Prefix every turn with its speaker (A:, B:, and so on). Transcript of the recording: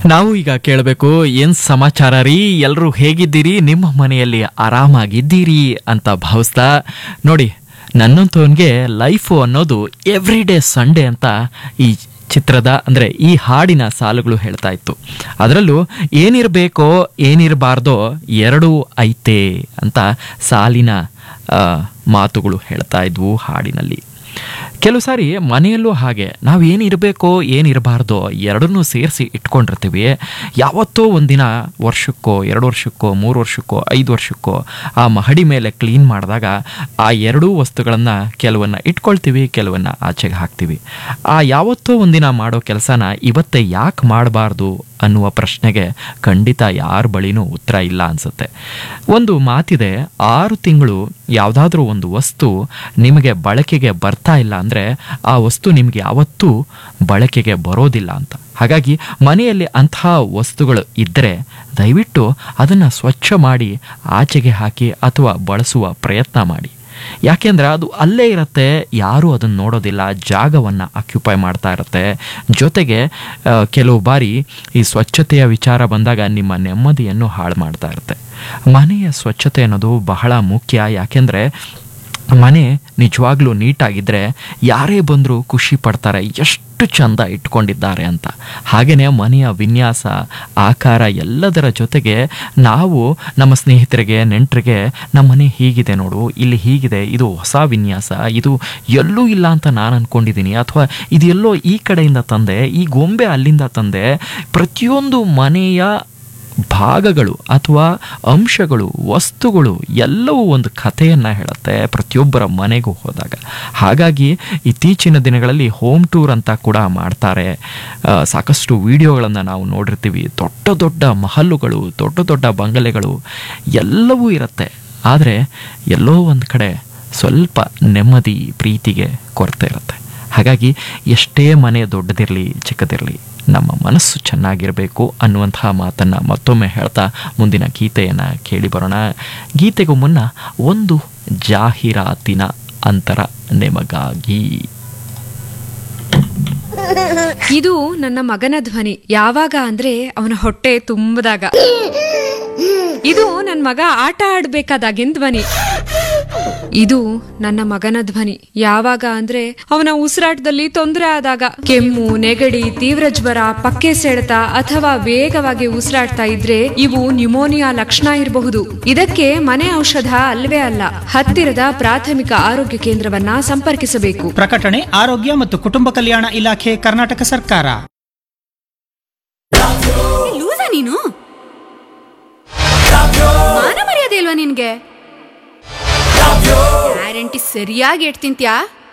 A: ನಾವು ಈಗ ಕೇಳಬೇಕು ಏನ್ ಸಮಾಚಾರ ರೀ ಎಲ್ಲರೂ ಹೇಗಿದ್ದೀರಿ ನಿಮ್ಮ ಮನೆಯಲ್ಲಿ ಆರಾಮಾಗಿದ್ದೀರಿ ಅಂತ ಭಾವಿಸ್ತಾ ನೋಡಿ ನನ್ನಂತವನಿಗೆ ಲೈಫು ಅನ್ನೋದು ಎವ್ರಿ ಡೇ ಸಂಡೇ ಅಂತ ಈ ಚಿತ್ರದ ಅಂದರೆ ಈ ಹಾಡಿನ ಸಾಲುಗಳು ಹೇಳ್ತಾ ಇತ್ತು ಅದರಲ್ಲೂ ಏನಿರಬೇಕೋ ಏನಿರಬಾರ್ದೋ ಎರಡೂ ಐತೆ ಅಂತ ಸಾಲಿನ ಆ, ಮಾತುಗಳು ಹೇಳ್ತಾ ಇದ್ವು ಹಾಡಿನಲ್ಲಿ ಕೆಲವು ಸಾರಿ ಮನೆಯಲ್ಲೂ ಹಾಗೆ ನಾವು ಏನಿರಬೇಕೋ ಏನಿರಬಾರ್ದೋ ಎರಡನ್ನೂ ಸೇರಿಸಿ ಇಟ್ಕೊಂಡಿರ್ತೀವಿ ಯಾವತ್ತೋ ಒಂದಿನ ವರ್ಷಕ್ಕೋ ಎರಡು ವರ್ಷಕ್ಕೋ ಮೂರು ವರ್ಷಕ್ಕೋ ಐದು ವರ್ಷಕ್ಕೋ ಆ ಮಹಡಿ ಮೇಲೆ ಕ್ಲೀನ್ ಮಾಡಿದಾಗ ಆ ಎರಡೂ ವಸ್ತುಗಳನ್ನು ಕೆಲವನ್ನ ಇಟ್ಕೊಳ್ತೀವಿ ಕೆಲವನ್ನ ಆಚೆಗೆ ಹಾಕ್ತೀವಿ ಆ ಯಾವತ್ತೋ ಒಂದಿನ ಮಾಡೋ ಕೆಲಸನ ಇವತ್ತೇ ಯಾಕೆ ಮಾಡಬಾರ್ದು ಅನ್ನುವ ಪ್ರಶ್ನೆಗೆ ಖಂಡಿತ ಯಾರ ಬಳಿನೂ ಉತ್ತರ ಇಲ್ಲ ಅನ್ಸುತ್ತೆ ಒಂದು ಮಾತಿದೆ ಆರು ತಿಂಗಳು ಯಾವುದಾದ್ರೂ ಒಂದು ವಸ್ತು ನಿಮಗೆ ಬಳಕೆಗೆ ಬರ್ತಾ ಇಲ್ಲ ಅಂದರೆ ಆ ವಸ್ತು ನಿಮಗೆ ಯಾವತ್ತೂ ಬಳಕೆಗೆ ಬರೋದಿಲ್ಲ ಅಂತ ಹಾಗಾಗಿ ಮನೆಯಲ್ಲಿ ಅಂತಹ ವಸ್ತುಗಳು ಇದ್ದರೆ ದಯವಿಟ್ಟು ಅದನ್ನು ಸ್ವಚ್ಛ ಮಾಡಿ ಆಚೆಗೆ ಹಾಕಿ ಅಥವಾ ಬಳಸುವ ಪ್ರಯತ್ನ ಮಾಡಿ ಯಾಕೆಂದ್ರೆ ಅದು ಅಲ್ಲೇ ಇರುತ್ತೆ ಯಾರೂ ಅದನ್ನು ನೋಡೋದಿಲ್ಲ ಜಾಗವನ್ನು ಆಕ್ಯುಪೈ ಮಾಡ್ತಾ ಇರುತ್ತೆ ಜೊತೆಗೆ ಆ, ಕೆಲವು ಬಾರಿ ಈ ಸ್ವಚ್ಛತೆಯ ವಿಚಾರ ಬಂದಾಗ ನಿಮ್ಮ ನೆಮ್ಮದಿಯನ್ನು ಹಾಳು ಮಾಡ್ತಾ ಇರುತ್ತೆ ಮನೆಯ ಸ್ವಚ್ಛತೆ ಅನ್ನೋದು ಬಹಳ ಮುಖ್ಯ ಯಾಕೆಂದರೆ ಮನೆ ನಿಜವಾಗ್ಲೂ ನೀಟಾಗಿದ್ದರೆ ಯಾರೇ ಬಂದರೂ ಖುಷಿ ಪಡ್ತಾರೆ ಎಷ್ಟು ಚಂದ ಇಟ್ಕೊಂಡಿದ್ದಾರೆ ಅಂತ ಹಾಗೆಯೇ ಮನೆಯ ವಿನ್ಯಾಸ ಆಕಾರ ಎಲ್ಲದರ ಜೊತೆಗೆ ನಾವು ನಮ್ಮ ಸ್ನೇಹಿತರಿಗೆ ನೆಂಟರಿಗೆ ನಮ್ಮ ಮನೆ ಹೀಗಿದೆ ನೋಡು ಇಲ್ಲಿ ಹೀಗಿದೆ ಇದು ಹೊಸ ವಿನ್ಯಾಸ ಇದು ಎಲ್ಲೂ ಇಲ್ಲ ಅಂತ ನಾನು ಅಂದ್ಕೊಂಡಿದ್ದೀನಿ ಅಥವಾ ಇದು ಎಲ್ಲೋ ಈ ಕಡೆಯಿಂದ ತಂದೆ ಈ ಗೊಂಬೆ ಅಲ್ಲಿಂದ ತಂದೆ ಪ್ರತಿಯೊಂದು ಮನೆಯ ಭಾಗಗಳು ಅಥವಾ ಅಂಶಗಳು ವಸ್ತುಗಳು ಎಲ್ಲವೂ ಒಂದು ಕಥೆಯನ್ನು ಹೇಳುತ್ತೆ ಪ್ರತಿಯೊಬ್ಬರ ಮನೆಗೂ ಹೋದಾಗ ಹಾಗಾಗಿ ಇತ್ತೀಚಿನ ದಿನಗಳಲ್ಲಿ ಹೋಮ್ ಟೂರ್ ಅಂತ ಕೂಡ ಮಾಡ್ತಾರೆ ಆ, ಸಾಕಷ್ಟು ವಿಡಿಯೋಗಳನ್ನು ನಾವು ನೋಡಿರ್ತೀವಿ ದೊಡ್ಡ ದೊಡ್ಡ ಮಹಲ್ಲುಗಳು ದೊಡ್ಡ ದೊಡ್ಡ ಬಂಗಲೆಗಳು ಎಲ್ಲವೂ ಇರುತ್ತೆ ಆದರೆ ಎಲ್ಲೋ ಒಂದು ಕಡೆ ಸ್ವಲ್ಪ ನೆಮ್ಮದಿ ಪ್ರೀತಿಗೆ ಕೊರತೆ ಇರುತ್ತೆ ಹಾಗಾಗಿ ಎಷ್ಟೇ ಮನೆ ದೊಡ್ಡದಿರಲಿ ಚಿಕ್ಕದಿರಲಿ ನಮ್ಮ ಮನಸ್ಸು ಚೆನ್ನಾಗಿರಬೇಕು ಅನ್ನುವಂತಹ ಮಾತನ್ನು ಮತ್ತೊಮ್ಮೆ ಹೇಳ್ತಾ ಮುಂದಿನ ಗೀತೆಯನ್ನು ಕೇಳಿ ಬರೋಣ ಗೀತೆಗೂ ಮುನ್ನ ಒಂದು ಜಾಹೀರಾತಿನ ಅಂತರ ನಿಮಗಾಗಿ
B: ಇದು ನನ್ನ ಮಗನ ಧ್ವನಿ ಯಾವಾಗ ಅಂದ್ರೆ ಅವನ ಹೊಟ್ಟೆ ತುಂಬದಾಗ ಇದು ನನ್ನ ಮಗ ಆಟ ಆಡ್ಬೇಕಾದಾಗಿನ ಧ್ವನಿ ಇದು ನನ್ನ ಮಗನ ಧ್ವನಿ ಯಾವಾಗ ಅಂದ್ರೆ ಅವನ ಉಸಿರಾಟದಲ್ಲಿ ತೊಂದರೆ ಆದಾಗ ಕೆಮ್ಮು ನೆಗಡಿ ತೀವ್ರ ಜ್ವರ ಪಕ್ಕೆ ಸೆಳೆತ ಅಥವಾ ವೇಗವಾಗಿ ಉಸಿರಾಡ್ತಾ ಇದ್ರೆ ಇವು ನ್ಯುಮೋನಿಯಾ ಲಕ್ಷಣ ಇರಬಹುದು ಇದಕ್ಕೆ ಮನೆ ಔಷಧ ಅಲ್ವೇ ಅಲ್ಲ ಹತ್ತಿರದ ಪ್ರಾಥಮಿಕ ಆರೋಗ್ಯ ಕೇಂದ್ರವನ್ನ ಸಂಪರ್ಕಿಸಬೇಕು
C: ಪ್ರಕಟಣೆ ಆರೋಗ್ಯ ಮತ್ತು ಕುಟುಂಬ ಕಲ್ಯಾಣ ಇಲಾಖೆ ಕರ್ನಾಟಕ ಸರ್ಕಾರ
D: ಲೂಸ ನೀನು ಮಾನ ಮರ್ಯಾದೆ ಇಲ್ವಾ ನಿನ್ಗೆ ಗ್ಯಾರಂಟಿ ಸರಿಯಾಗಿ ಎಟ್ ತಿಂತ್ಯಾ